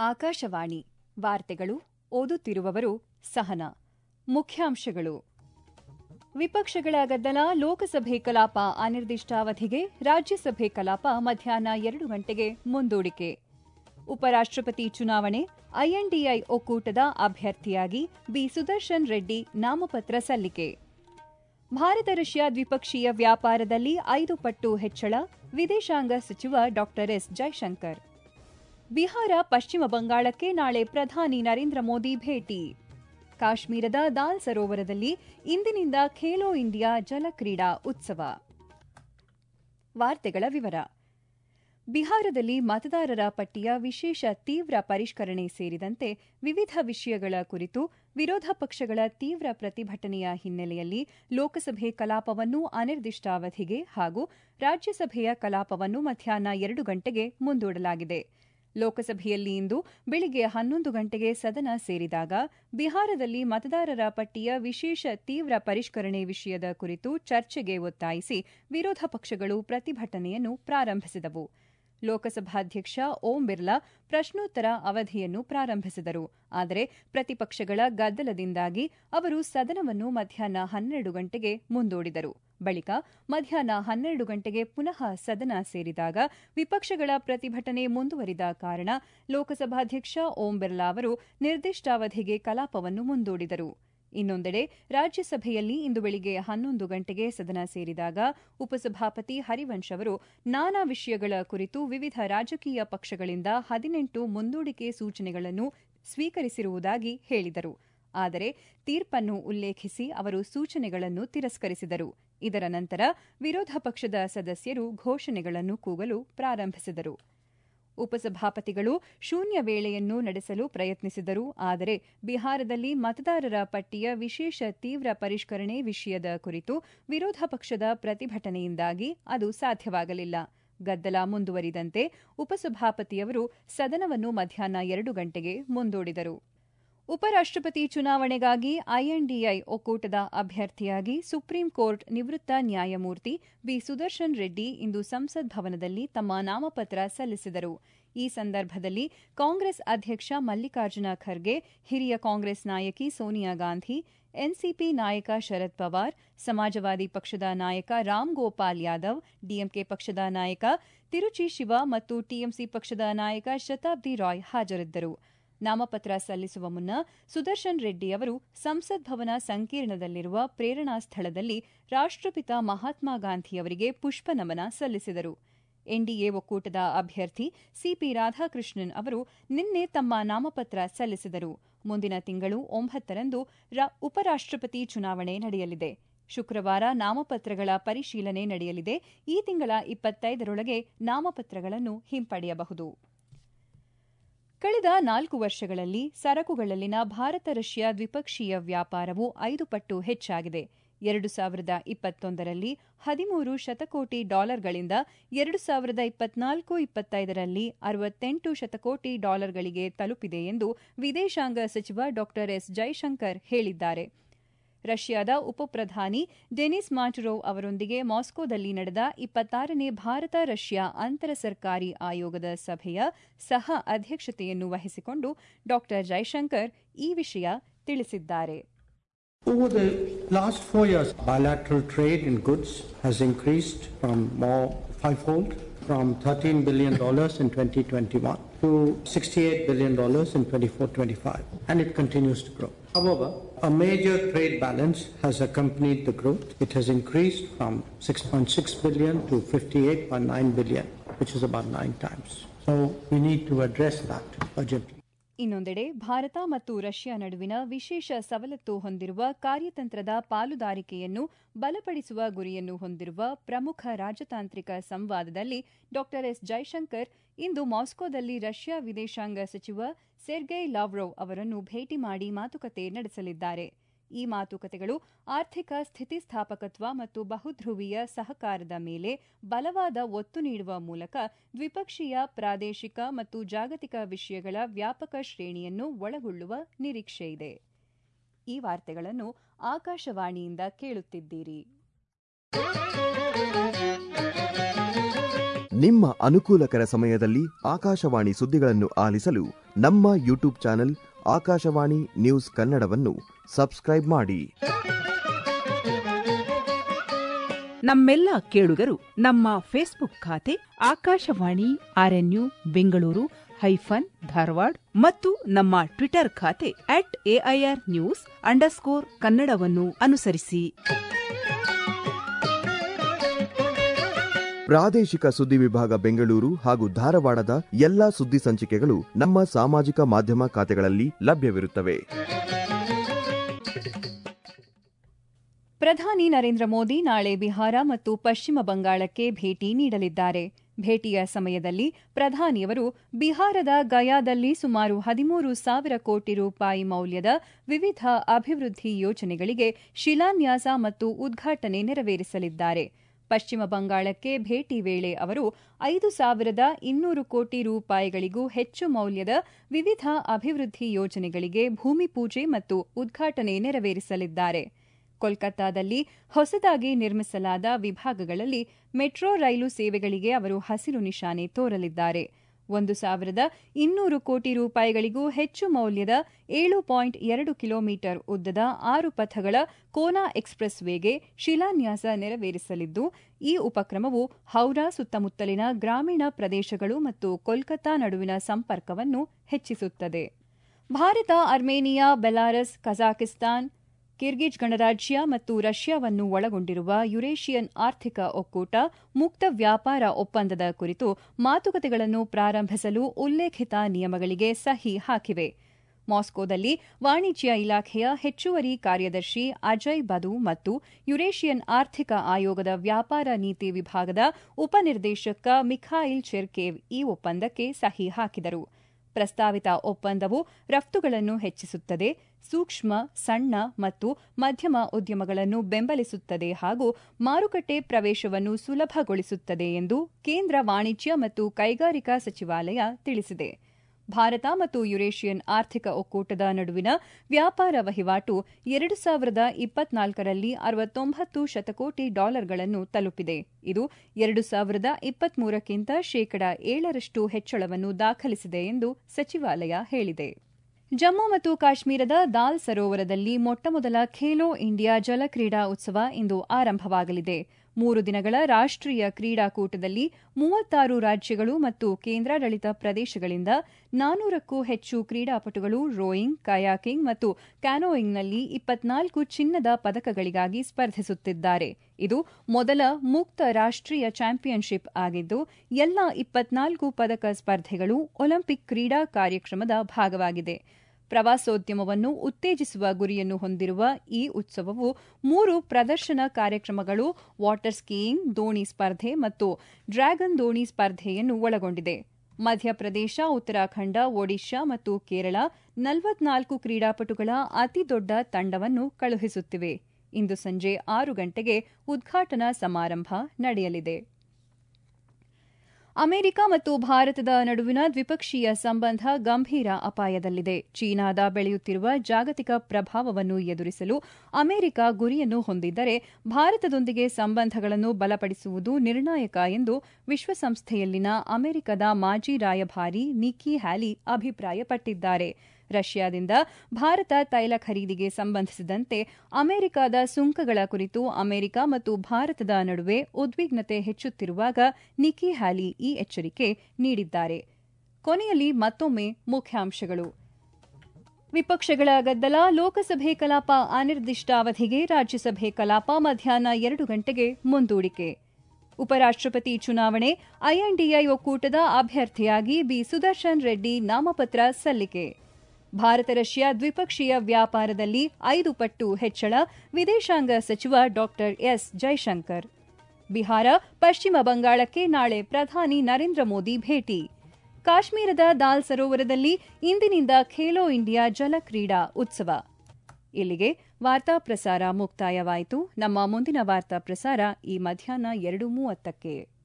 ಆಕಾಶವಾಣಿ ವಾರ್ತೆಗಳು ಓದುತ್ತಿರುವವರು ಸಹನಾ ಮುಖ್ಯಾಂಶಗಳು ವಿಪಕ್ಷಗಳ ಗದ್ದಲ ಲೋಕಸಭೆ ಕಲಾಪ ಅನಿರ್ದಿಷ್ಟಾವಧಿಗೆ ರಾಜ್ಯಸಭೆ ಕಲಾಪ ಮಧ್ಯಾಹ್ನ ಎರಡು ಗಂಟೆಗೆ ಮುಂದೂಡಿಕೆ ಉಪರಾಷ್ಟ್ರಪತಿ ಚುನಾವಣೆ ಐಎನ್ಡಿಐ ಒಕ್ಕೂಟದ ಅಭ್ಯರ್ಥಿಯಾಗಿ ಬಿ ಸುದರ್ಶನ್ ರೆಡ್ಡಿ ನಾಮಪತ್ರ ಸಲ್ಲಿಕೆ ಭಾರತ ರಷ್ಯಾ ದ್ವಿಪಕ್ಷೀಯ ವ್ಯಾಪಾರದಲ್ಲಿ ಐದು ಪಟ್ಟು ಹೆಚ್ಚಳ ವಿದೇಶಾಂಗ ಸಚಿವ ಡಾ ಎಸ್ ಜೈಶಂಕರ್ ಬಿಹಾರ ಪಶ್ಚಿಮ ಬಂಗಾಳಕ್ಕೆ ನಾಳೆ ಪ್ರಧಾನಿ ನರೇಂದ್ರ ಮೋದಿ ಭೇಟಿ ಕಾಶ್ಮೀರದ ದಾಲ್ ಸರೋವರದಲ್ಲಿ ಇಂದಿನಿಂದ ಖೇಲೋ ಇಂಡಿಯಾ ಜಲಕ್ರೀಡಾ ಉತ್ಸವ ವಾರ್ತೆಗಳ ವಿವರ ಬಿಹಾರದಲ್ಲಿ ಮತದಾರರ ಪಟ್ಟಿಯ ವಿಶೇಷ ತೀವ್ರ ಪರಿಷ್ಕರಣೆ ಸೇರಿದಂತೆ ವಿವಿಧ ವಿಷಯಗಳ ಕುರಿತು ವಿರೋಧ ಪಕ್ಷಗಳ ತೀವ್ರ ಪ್ರತಿಭಟನೆಯ ಹಿನ್ನೆಲೆಯಲ್ಲಿ ಲೋಕಸಭೆ ಕಲಾಪವನ್ನು ಅನಿರ್ದಿಷ್ಟಾವಧಿಗೆ ಹಾಗೂ ರಾಜ್ಯಸಭೆಯ ಕಲಾಪವನ್ನು ಮಧ್ಯಾಹ್ನ ಎರಡು ಗಂಟೆಗೆ ಮುಂದೂಡಲಾಗಿದೆ ಲೋಕಸಭೆಯಲ್ಲಿ ಇಂದು ಬೆಳಿಗ್ಗೆ ಹನ್ನೊಂದು ಗಂಟೆಗೆ ಸದನ ಸೇರಿದಾಗ ಬಿಹಾರದಲ್ಲಿ ಮತದಾರರ ಪಟ್ಟಿಯ ವಿಶೇಷ ತೀವ್ರ ಪರಿಷ್ಕರಣೆ ವಿಷಯದ ಕುರಿತು ಚರ್ಚೆಗೆ ಒತ್ತಾಯಿಸಿ ವಿರೋಧ ಪಕ್ಷಗಳು ಪ್ರತಿಭಟನೆಯನ್ನು ಪ್ರಾರಂಭಿಸಿದವು ಲೋಕಸಭಾಧ್ಯಕ್ಷ ಓಂ ಬಿರ್ಲಾ ಪ್ರಶ್ನೋತ್ತರ ಅವಧಿಯನ್ನು ಪ್ರಾರಂಭಿಸಿದರು ಆದರೆ ಪ್ರತಿಪಕ್ಷಗಳ ಗದ್ದಲದಿಂದಾಗಿ ಅವರು ಸದನವನ್ನು ಮಧ್ಯಾಹ್ನ ಹನ್ನೆರಡು ಗಂಟೆಗೆ ಮುಂದೂಡಿದರು ಬಳಿಕ ಮಧ್ಯಾಹ್ನ ಹನ್ನೆರಡು ಗಂಟೆಗೆ ಪುನಃ ಸದನ ಸೇರಿದಾಗ ವಿಪಕ್ಷಗಳ ಪ್ರತಿಭಟನೆ ಮುಂದುವರಿದ ಕಾರಣ ಲೋಕಸಭಾಧ್ಯಕ್ಷ ಓಂ ಬಿರ್ಲಾ ಅವರು ನಿರ್ದಿಷ್ಟಾವಧಿಗೆ ಕಲಾಪವನ್ನು ಮುಂದೂಡಿದರು ಇನ್ನೊಂದೆಡೆ ರಾಜ್ಯಸಭೆಯಲ್ಲಿ ಇಂದು ಬೆಳಿಗ್ಗೆ ಹನ್ನೊಂದು ಗಂಟೆಗೆ ಸದನ ಸೇರಿದಾಗ ಉಪಸಭಾಪತಿ ಹರಿವಂಶ್ ಅವರು ನಾನಾ ವಿಷಯಗಳ ಕುರಿತು ವಿವಿಧ ರಾಜಕೀಯ ಪಕ್ಷಗಳಿಂದ ಹದಿನೆಂಟು ಮುಂದೂಡಿಕೆ ಸೂಚನೆಗಳನ್ನು ಸ್ವೀಕರಿಸಿರುವುದಾಗಿ ಹೇಳಿದರು ಆದರೆ ತೀರ್ಪನ್ನು ಉಲ್ಲೇಖಿಸಿ ಅವರು ಸೂಚನೆಗಳನ್ನು ತಿರಸ್ಕರಿಸಿದರು ಇದರ ನಂತರ ವಿರೋಧ ಪಕ್ಷದ ಸದಸ್ಯರು ಘೋಷಣೆಗಳನ್ನು ಕೂಗಲು ಪ್ರಾರಂಭಿಸಿದರು ಉಪಸಭಾಪತಿಗಳು ಶೂನ್ಯ ವೇಳೆಯನ್ನು ನಡೆಸಲು ಪ್ರಯತ್ನಿಸಿದರು ಆದರೆ ಬಿಹಾರದಲ್ಲಿ ಮತದಾರರ ಪಟ್ಟಿಯ ವಿಶೇಷ ತೀವ್ರ ಪರಿಷ್ಕರಣೆ ವಿಷಯದ ಕುರಿತು ವಿರೋಧ ಪಕ್ಷದ ಪ್ರತಿಭಟನೆಯಿಂದಾಗಿ ಅದು ಸಾಧ್ಯವಾಗಲಿಲ್ಲ ಗದ್ದಲ ಮುಂದುವರಿದಂತೆ ಉಪಸಭಾಪತಿಯವರು ಸದನವನ್ನು ಮಧ್ಯಾಹ್ನ ಎರಡು ಗಂಟೆಗೆ ಮುಂದೂಡಿದರು ಉಪರಾಷ್ಟ್ರಪತಿ ಚುನಾವಣೆಗಾಗಿ ಐಎನ್ಡಿಐ ಒಕ್ಕೂಟದ ಅಭ್ಯರ್ಥಿಯಾಗಿ ಸುಪ್ರೀಂ ಕೋರ್ಟ್ ನಿವೃತ್ತ ನ್ಯಾಯಮೂರ್ತಿ ಬಿ ಸುದರ್ಶನ್ ರೆಡ್ಡಿ ಇಂದು ಸಂಸತ್ ಭವನದಲ್ಲಿ ತಮ್ಮ ನಾಮಪತ್ರ ಸಲ್ಲಿಸಿದರು ಈ ಸಂದರ್ಭದಲ್ಲಿ ಕಾಂಗ್ರೆಸ್ ಅಧ್ಯಕ್ಷ ಮಲ್ಲಿಕಾರ್ಜುನ ಖರ್ಗೆ ಹಿರಿಯ ಕಾಂಗ್ರೆಸ್ ನಾಯಕಿ ಸೋನಿಯಾ ಗಾಂಧಿ ಎನ್ಸಿಪಿ ನಾಯಕ ಶರದ್ ಪವಾರ್ ಸಮಾಜವಾದಿ ಪಕ್ಷದ ನಾಯಕ ರಾಮ್ ಗೋಪಾಲ್ ಯಾದವ್ ಡಿಎಂಕೆ ಪಕ್ಷದ ನಾಯಕ ತಿರುಚಿ ಶಿವ ಮತ್ತು ಟಿಎಂಸಿ ಪಕ್ಷದ ನಾಯಕ ಶತಾಬ್ದಿ ರಾಯ್ ಹಾಜರಿದ್ದರು ನಾಮಪತ್ರ ಸಲ್ಲಿಸುವ ಮುನ್ನ ಸುದರ್ಶನ್ ರೆಡ್ಡಿ ಅವರು ಸಂಸತ್ ಭವನ ಸಂಕೀರ್ಣದಲ್ಲಿರುವ ಪ್ರೇರಣಾ ಸ್ಥಳದಲ್ಲಿ ರಾಷ್ಟ್ರಪಿತ ಮಹಾತ್ಮ ಗಾಂಧಿಯವರಿಗೆ ಪುಷ್ಪನಮನ ಸಲ್ಲಿಸಿದರು ಎನ್ಡಿಎ ಒಕ್ಕೂಟದ ಅಭ್ಯರ್ಥಿ ಸಿಪಿ ರಾಧಾಕೃಷ್ಣನ್ ಅವರು ನಿನ್ನೆ ತಮ್ಮ ನಾಮಪತ್ರ ಸಲ್ಲಿಸಿದರು ಮುಂದಿನ ತಿಂಗಳು ಒಂಬತ್ತರಂದು ಉಪರಾಷ್ಟ್ರಪತಿ ಚುನಾವಣೆ ನಡೆಯಲಿದೆ ಶುಕ್ರವಾರ ನಾಮಪತ್ರಗಳ ಪರಿಶೀಲನೆ ನಡೆಯಲಿದೆ ಈ ತಿಂಗಳ ಇಪ್ಪತ್ತೈದರೊಳಗೆ ನಾಮಪತ್ರಗಳನ್ನು ಹಿಂಪಡೆಯಬಹುದು ಕಳೆದ ನಾಲ್ಕು ವರ್ಷಗಳಲ್ಲಿ ಸರಕುಗಳಲ್ಲಿನ ಭಾರತ ರಷ್ಯಾ ದ್ವಿಪಕ್ಷೀಯ ವ್ಯಾಪಾರವು ಐದು ಪಟ್ಟು ಹೆಚ್ಚಾಗಿದೆ ಎರಡು ಸಾವಿರದ ಇಪ್ಪತ್ತೊಂದರಲ್ಲಿ ಹದಿಮೂರು ಶತಕೋಟಿ ಡಾಲರ್ಗಳಿಂದ ಎರಡು ಸಾವಿರದ ಇಪ್ಪತ್ನಾಲ್ಕು ಇಪ್ಪತ್ತೈದರಲ್ಲಿ ಅರವತ್ತೆಂಟು ಶತಕೋಟಿ ಡಾಲರ್ಗಳಿಗೆ ತಲುಪಿದೆ ಎಂದು ವಿದೇಶಾಂಗ ಸಚಿವ ಡಾ ಎಸ್ ಜೈಶಂಕರ್ ಹೇಳಿದ್ದಾರೆ ರಷ್ಯಾದ ಉಪಪ್ರಧಾನಿ ಡೆನಿಸ್ ಮಾಟುರೋವ್ ಅವರೊಂದಿಗೆ ಮಾಸ್ಕೋದಲ್ಲಿ ನಡೆದ ಇಪ್ಪತ್ತಾರನೇ ಭಾರತ ರಷ್ಯಾ ಅಂತರ ಸರ್ಕಾರಿ ಆಯೋಗದ ಸಭೆಯ ಸಹ ಅಧ್ಯಕ್ಷತೆಯನ್ನು ವಹಿಸಿಕೊಂಡು ಡಾ ಜೈಶಂಕರ್ ಈ ವಿಷಯ ತಿಳಿಸಿದ್ದಾರೆ Over the last four years, bilateral trade in goods has increased from more fivefold, from $13 billion in 2021 to $68 billion in 24-25, and it continues to grow. However, a major trade balance has accompanied the growth. It has increased from 6.6 billion to 58.9 billion, which is about nine times. So we need to address that urgently. ಇನ್ನೊಂದೆಡೆ ಭಾರತ ಮತ್ತು Russia ನಡುವಿನ ವಿಶೇಷ ಸವಲತ್ತು ಹೊಂದಿರುವ ಕಾರ್ಯತಂತ್ರದ ಪಾಲುದಾರಿಕೆಯನ್ನು ಬಲಪಡಿಸುವ ಗುರಿಯನ್ನು ಹೊಂದಿರುವ ಪ್ರಮುಖ ರಾಜತಾಂತ್ರಿಕ ಸಂವಾದದಲ್ಲಿ ಡಾ ಎಸ್ ಜೈಶಂಕರ್ ಇಂದು ಮಾಸ್ಕೋದಲ್ಲಿ ರಷ್ಯಾ ವಿದೇಶಾಂಗ ಸಚಿವ ಸೆರ್ಗೈ ಲಾವ್ರೋವ್ ಅವರನ್ನು ಭೇಟಿ ಮಾಡಿ ಮಾತುಕತೆ ನಡೆಸಲಿದ್ದಾರೆ ಈ ಮಾತುಕತೆಗಳು ಆರ್ಥಿಕ ಸ್ಥಿತಿಸ್ಥಾಪಕತ್ವ ಮತ್ತು ಬಹುಧ್ರುವೀಯ ಸಹಕಾರದ ಮೇಲೆ ಬಲವಾದ ಒತ್ತು ನೀಡುವ ಮೂಲಕ ದ್ವಿಪಕ್ಷೀಯ ಪ್ರಾದೇಶಿಕ ಮತ್ತು ಜಾಗತಿಕ ವಿಷಯಗಳ ವ್ಯಾಪಕ ಶ್ರೇಣಿಯನ್ನು ಒಳಗೊಳ್ಳುವ ನಿರೀಕ್ಷೆಯಿದೆ ಈ ವಾರ್ತೆಗಳನ್ನು ಆಕಾಶವಾಣಿಯಿಂದ ಕೇಳುತ್ತಿದ್ದೀರಿ ನಿಮ್ಮ ಅನುಕೂಲಕರ ಸಮಯದಲ್ಲಿ ಆಕಾಶವಾಣಿ ಸುದ್ದಿಗಳನ್ನು ಆಲಿಸಲು ನಮ್ಮ ಯೂಟ್ಯೂಬ್ ಚಾನೆಲ್ ಆಕಾಶವಾಣಿ ನ್ಯೂಸ್ ಕನ್ನಡವನ್ನು ಸಬ್ಸ್ಕ್ರೈಬ್ ಮಾಡಿ ನಮ್ಮೆಲ್ಲ ಕೇಳುಗರು ನಮ್ಮ ಫೇಸ್ಬುಕ್ ಖಾತೆ ಆಕಾಶವಾಣಿ ಆರ್ಎನ್ಯು ಬೆಂಗಳೂರು ಹೈಫನ್ ಧಾರವಾಡ ಮತ್ತು ನಮ್ಮ ಟ್ವಿಟರ್ ಖಾತೆ ಅಟ್ ಎಐಆರ್ ನ್ಯೂಸ್ ಅಂಡರ್ಸ್ಕೋರ್ ಕನ್ನಡವನ್ನು ಅನುಸರಿಸಿ ಪ್ರಾದೇಶಿಕ ಸುದ್ದಿ ವಿಭಾಗ ಬೆಂಗಳೂರು ಹಾಗೂ ಧಾರವಾಡದ ಎಲ್ಲಾ ಸುದ್ದಿ ಸಂಚಿಕೆಗಳು ನಮ್ಮ ಸಾಮಾಜಿಕ ಮಾಧ್ಯಮ ಖಾತೆಗಳಲ್ಲಿ ಲಭ್ಯವಿರುತ್ತವೆ ಪ್ರಧಾನಿ ನರೇಂದ್ರ ಮೋದಿ ನಾಳೆ ಬಿಹಾರ ಮತ್ತು ಪಶ್ಚಿಮ ಬಂಗಾಳಕ್ಕೆ ಭೇಟಿ ನೀಡಲಿದ್ದಾರೆ ಭೇಟಿಯ ಸಮಯದಲ್ಲಿ ಪ್ರಧಾನಿಯವರು ಬಿಹಾರದ ಗಯಾದಲ್ಲಿ ಸುಮಾರು ಹದಿಮೂರು ಸಾವಿರ ಕೋಟಿ ರೂಪಾಯಿ ಮೌಲ್ಯದ ವಿವಿಧ ಅಭಿವೃದ್ಧಿ ಯೋಜನೆಗಳಿಗೆ ಶಿಲಾನ್ಯಾಸ ಮತ್ತು ಉದ್ಘಾಟನೆ ನೆರವೇರಿಸಲಿದ್ದಾರೆ ಪಶ್ಚಿಮ ಬಂಗಾಳಕ್ಕೆ ಭೇಟಿ ವೇಳೆ ಅವರು ಐದು ಸಾವಿರದ ಇನ್ನೂರು ಕೋಟಿ ರೂಪಾಯಿಗಳಿಗೂ ಹೆಚ್ಚು ಮೌಲ್ಯದ ವಿವಿಧ ಅಭಿವೃದ್ಧಿ ಯೋಜನೆಗಳಿಗೆ ಭೂಮಿ ಪೂಜೆ ಮತ್ತು ಉದ್ಘಾಟನೆ ನೆರವೇರಿಸಲಿದ್ದಾರೆ ಕೋಲ್ಕತ್ತಾದಲ್ಲಿ ಹೊಸದಾಗಿ ನಿರ್ಮಿಸಲಾದ ವಿಭಾಗಗಳಲ್ಲಿ ಮೆಟ್ರೋ ರೈಲು ಸೇವೆಗಳಿಗೆ ಅವರು ಹಸಿರು ನಿಶಾನೆ ತೋರಲಿದ್ದಾರೆ ಒಂದು ಸಾವಿರದ ಇನ್ನೂರು ಕೋಟಿ ರೂಪಾಯಿಗಳಿಗೂ ಹೆಚ್ಚು ಮೌಲ್ಯದ ಏಳು ಪಾಯಿಂಟ್ ಎರಡು ಕಿಲೋಮೀಟರ್ ಉದ್ದದ ಆರು ಪಥಗಳ ಕೋನಾ ಎಕ್ಸ್ಪ್ರೆಸ್ ವೇಗೆ ಶಿಲಾನ್ಯಾಸ ನೆರವೇರಿಸಲಿದ್ದು ಈ ಉಪಕ್ರಮವು ಹೌರಾ ಸುತ್ತಮುತ್ತಲಿನ ಗ್ರಾಮೀಣ ಪ್ರದೇಶಗಳು ಮತ್ತು ಕೋಲ್ಕತ್ತಾ ನಡುವಿನ ಸಂಪರ್ಕವನ್ನು ಹೆಚ್ಚಿಸುತ್ತದೆ Bharat Armenia Belarus Kazakhstan Kyrgyz ಗಣರಾಜ್ಯ ಮತ್ತು ರಷ್ಯಾವನ್ನು ಒಳಗೊಂಡಿರುವ ಯುರೇಷಿಯನ್ ಆರ್ಥಿಕ ಒಕ್ಕೂಟ ಮುಕ್ತ ವ್ಯಾಪಾರ ಒಪ್ಪಂದದ ಕುರಿತು ಮಾತುಕತೆಗಳನ್ನು ಪ್ರಾರಂಭಿಸಲು ಉಲ್ಲೇಖಿತ ನಿಯಮಗಳಿಗೆ ಸಹಿ ಹಾಕಿವೆ ಮಾಸ್ಕೋದಲ್ಲಿ ವಾಣಿಜ್ಯ ಇಲಾಖೆಯ ಹೆಚ್ಚುವರಿ ಕಾರ್ಯದರ್ಶಿ ಅಜಯ್ ಬದು ಮತ್ತು ಯುರೇಷಿಯನ್ ಆರ್ಥಿಕ ಆಯೋಗದ ವ್ಯಾಪಾರ ನೀತಿ ವಿಭಾಗದ ಉಪನಿರ್ದೇಶಕ ಮಿಖಾಯಿಲ್ ಚೆರ್ಕೇವ್ ಈ ಒಪ್ಪಂದಕ್ಕೆ ಸಹಿ ಹಾಕಿದರು ಪ್ರಸ್ತಾವಿತ ಒಪ್ಪಂದವು ರಫ್ತುಗಳನ್ನು ಹೆಚ್ಚಿಸುತ್ತದೆ ಸೂಕ್ಷ್ಮ ಸಣ್ಣ ಮತ್ತು ಮಧ್ಯಮ ಉದ್ಯಮಗಳನ್ನು ಬೆಂಬಲಿಸುತ್ತದೆ ಹಾಗೂ ಮಾರುಕಟ್ಟೆ ಪ್ರವೇಶವನ್ನು ಸುಲಭಗೊಳಿಸುತ್ತದೆ ಎಂದು ಕೇಂದ್ರ ವಾಣಿಜ್ಯ ಮತ್ತು ಕೈಗಾರಿಕಾ ಸಚಿವಾಲಯ ತಿಳಿಸಿದೆ ಭಾರತ ಮತ್ತು ಯುರೇಷಿಯನ್ ಆರ್ಥಿಕ ಒಕ್ಕೂಟದ ನಡುವಿನ ವ್ಯಾಪಾರ ವಹಿವಾಟು ಎರಡು ಸಾವಿರದ ಇಪ್ಪತ್ನಾಲ್ಕರಲ್ಲಿ ಅರವತ್ತೊಂಬತ್ತು ಶತಕೋಟಿ ಡಾಲರ್ಗಳನ್ನು ತಲುಪಿದೆ ಇದು ಎರಡು ಸಾವಿರದ ಇಪ್ಪತ್ಮೂರಕ್ಕಿಂತ ಶೇಕಡ ಏಳರಷ್ಟು ಹೆಚ್ಚಳವನ್ನು ದಾಖಲಿಸಿದೆ ಎಂದು ಸಚಿವಾಲಯ ಹೇಳಿದೆ ಜಮ್ಮು ಮತ್ತು ಕಾಶ್ಮೀರದ ದಾಲ್ ಸರೋವರದಲ್ಲಿ ಮೊಟ್ಟಮೊದಲ ಖೇಲೋ ಇಂಡಿಯಾ ಜಲಕ್ರೀಡಾ ಉತ್ಸವ ಇಂದು ಆರಂಭವಾಗಲಿದೆ ಮೂರು ದಿನಗಳ ರಾಷ್ಟ್ರೀಯ ಕ್ರೀಡಾಕೂಟದಲ್ಲಿ ಮೂವತ್ತಾರು ರಾಜ್ಯಗಳು ಮತ್ತು ಕೇಂದ್ರಾಡಳಿತ ಪ್ರದೇಶಗಳಿಂದ ನಾನೂರಕ್ಕೂ ಹೆಚ್ಚು ಕ್ರೀಡಾಪಟುಗಳು ರೋಯಿಂಗ್ ಕಯಾಕಿಂಗ್ ಮತ್ತು ಕ್ಯಾನೋಯಿಂಗ್ನಲ್ಲಿ ಇಪ್ಪತ್ನಾಲ್ಕು ಚಿನ್ನದ ಪದಕಗಳಿಗಾಗಿ ಸ್ಪರ್ಧಿಸುತ್ತಿದ್ದಾರೆ ಇದು ಮೊದಲ ಮುಕ್ತ ರಾಷ್ಟ್ರೀಯ ಚಾಂಪಿಯನ್ಶಿಪ್ ಆಗಿದ್ದು ಎಲ್ಲ ಇಪ್ಪತ್ನಾಲ್ಕು ಪದಕ ಸ್ಪರ್ಧೆಗಳು ಒಲಿಂಪಿಕ್ ಕ್ರೀಡಾ ಕಾರ್ಯಕ್ರಮದ ಭಾಗವಾಗಿದೆ ಪ್ರವಾಸೋದ್ಯಮವನ್ನು ಉತ್ತೇಜಿಸುವ ಗುರಿಯನ್ನು ಹೊಂದಿರುವ ಈ ಉತ್ಸವವು ಮೂರು ಪ್ರದರ್ಶನ ಕಾರ್ಯಕ್ರಮಗಳು ವಾಟರ್ ಸ್ಕೀಯಿಂಗ್ ದೋಣಿ ಸ್ಪರ್ಧೆ ಮತ್ತು ಡ್ರ್ಯಾಗನ್ ದೋಣಿ ಸ್ಪರ್ಧೆಯನ್ನು ಒಳಗೊಂಡಿದೆ ಮಧ್ಯಪ್ರದೇಶ ಉತ್ತರಾಖಂಡ ಒಡಿಶಾ ಮತ್ತು ಕೇರಳ ನಲವತ್ನಾಲ್ಕು ಕ್ರೀಡಾಪಟುಗಳ ಅತಿದೊಡ್ಡ ತಂಡವನ್ನು ಕಳುಹಿಸುತ್ತಿವೆ ಇಂದು ಸಂಜೆ ಆರು ಗಂಟೆಗೆ ಉದ್ಘಾಟನಾ ಸಮಾರಂಭ ನಡೆಯಲಿದೆ ಅಮೆರಿಕ ಮತ್ತು ಭಾರತದ ನಡುವಿನ ದ್ವಿಪಕ್ಷೀಯ ಸಂಬಂಧ ಗಂಭೀರ ಅಪಾಯದಲ್ಲಿದೆ ಚೀನಾದ ಬೆಳೆಯುತ್ತಿರುವ ಜಾಗತಿಕ ಪ್ರಭಾವವನ್ನು ಎದುರಿಸಲು ಅಮೆರಿಕ ಗುರಿಯನ್ನು ಹೊಂದಿದ್ದರೆ ಭಾರತದೊಂದಿಗೆ ಸಂಬಂಧಗಳನ್ನು ಬಲಪಡಿಸುವುದು ನಿರ್ಣಾಯಕ ಎಂದು ವಿಶ್ವಸಂಸ್ಥೆಯಲ್ಲಿನ ಅಮೆರಿಕದ ಮಾಜಿ ರಾಯಭಾರಿ ನಿಕ್ಕಿ ಹ್ಯಾಲಿ ಅಭಿಪ್ರಾಯಪಟ್ಟಿದ್ದಾರೆ ರಷ್ಯಾದಿಂದ ಭಾರತ ತೈಲ ಖರೀದಿಗೆ ಸಂಬಂಧಿಸಿದಂತೆ ಅಮೆರಿಕದ ಸುಂಕಗಳ ಕುರಿತು ಅಮೆರಿಕ ಮತ್ತು ಭಾರತದ ನಡುವೆ ಉದ್ವಿಗ್ನತೆ ಹೆಚ್ಚುತ್ತಿರುವಾಗ ನಿಕ್ಕಿ ಹ್ಯಾಲಿ ಈ ಎಚ್ಚರಿಕೆ ನೀಡಿದ್ದಾರೆ ಕೊನೆಯಲ್ಲಿ ಮತ್ತೊಮ್ಮೆ ಮುಖ್ಯಾಂಶಗಳು ವಿಪಕ್ಷಗಳ ಗದ್ದಲ ಲೋಕಸಭೆ ಕಲಾಪ ಅನಿರ್ದಿಷ್ಟಾವಧಿಗೆ ರಾಜ್ಯಸಭೆ ಕಲಾಪ ಮಧ್ಯಾಹ್ನ ಎರಡು ಗಂಟೆಗೆ ಮುಂದೂಡಿಕೆ ಉಪರಾಷ್ಟ್ರಪತಿ ಚುನಾವಣೆ ಐಎನ್ಡಿಐ ಒಕ್ಕೂಟದ ಅಭ್ಯರ್ಥಿಯಾಗಿ ಬಿ ಸುದರ್ಶನ್ ರೆಡ್ಡಿ ನಾಮಪತ್ರ ಸಲ್ಲಿಕೆ ಭಾರತ ರಷ್ಯಾ ದ್ವಿಪಕ್ಷೀಯ ವ್ಯಾಪಾರದಲ್ಲಿ ಐದು ಪಟ್ಟು ಹೆಚ್ಚಳ ವಿದೇಶಾಂಗ ಸಚಿವ ಡಾ ಎಸ್ ಜೈಶಂಕರ್ ಬಿಹಾರ ಪಶ್ಚಿಮ ಬಂಗಾಳಕ್ಕೆ ನಾಳೆ ಪ್ರಧಾನಿ ನರೇಂದ್ರ ಮೋದಿ ಭೇಟಿ ಕಾಶ್ಮೀರದ ದಾಲ್ ಸರೋವರದಲ್ಲಿ ಇಂದಿನಿಂದ ಖೇಲೋ ಇಂಡಿಯಾ ಜಲಕ್ರೀಡಾ ಉತ್ಸವ ಇಲ್ಲಿಗೆ ವಾರ್ತಾ ಪ್ರಸಾರ ಮುಕ್ತಾಯವಾಯಿತು ನಮ್ಮ ಮುಂದಿನ ವಾರ್ತಾ ಪ್ರಸಾರ ಈ ಮಧ್ಯಾಹ್ನ ಎರಡು ಮೂವತ್ತಕ್ಕೆ